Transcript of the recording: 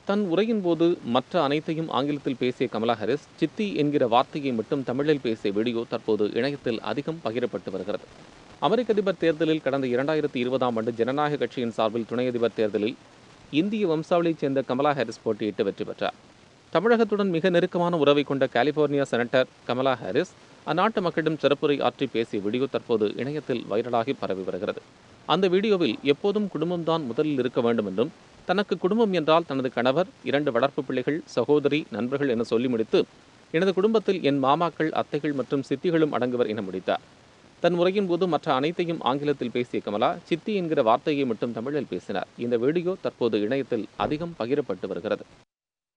தன் உரையின் போது மற்ற அனைத்தையும் ஆங்கிலத்தில் பேசிய கமலா ஹாரிஸ் சித்தி என்கிற வார்த்தையை மட்டும் தமிழில் பேசிய வீடியோ தற்போது இணையத்தில் அதிகம் பகிரப்பட்டு வருகிறது அமெரிக்க அதிபர் தேர்தலில் கடந்த இரண்டாயிரத்தி இருபதாம் ஆண்டு ஜனநாயக கட்சியின் சார்பில் துணை அதிபர் தேர்தலில் இந்திய வம்சாவளியைச் சேர்ந்த கமலா ஹாரிஸ் போட்டியிட்டு வெற்றி பெற்றார் தமிழகத்துடன் மிக நெருக்கமான உறவை கொண்ட கலிபோர்னியா செனட்டர் கமலா ஹாரிஸ் அந்நாட்டு மக்களிடம் சிறப்புரை ஆற்றி பேசிய வீடியோ தற்போது இணையத்தில் வைரலாகி பரவி வருகிறது அந்த வீடியோவில் எப்போதும் குடும்பம்தான் முதலில் இருக்க வேண்டும் என்றும் தனக்கு குடும்பம் என்றால் தனது கணவர் இரண்டு வளர்ப்பு பிள்ளைகள் சகோதரி நண்பர்கள் என சொல்லி முடித்து எனது குடும்பத்தில் என் மாமாக்கள் அத்தைகள் மற்றும் சித்திகளும் அடங்குவர் என முடித்தார் தன் உரையின் போது மற்ற அனைத்தையும் ஆங்கிலத்தில் பேசிய கமலா சித்தி என்கிற வார்த்தையை மட்டும் தமிழில் பேசினார் இந்த வீடியோ தற்போது இணையத்தில் அதிகம் பகிரப்பட்டு வருகிறது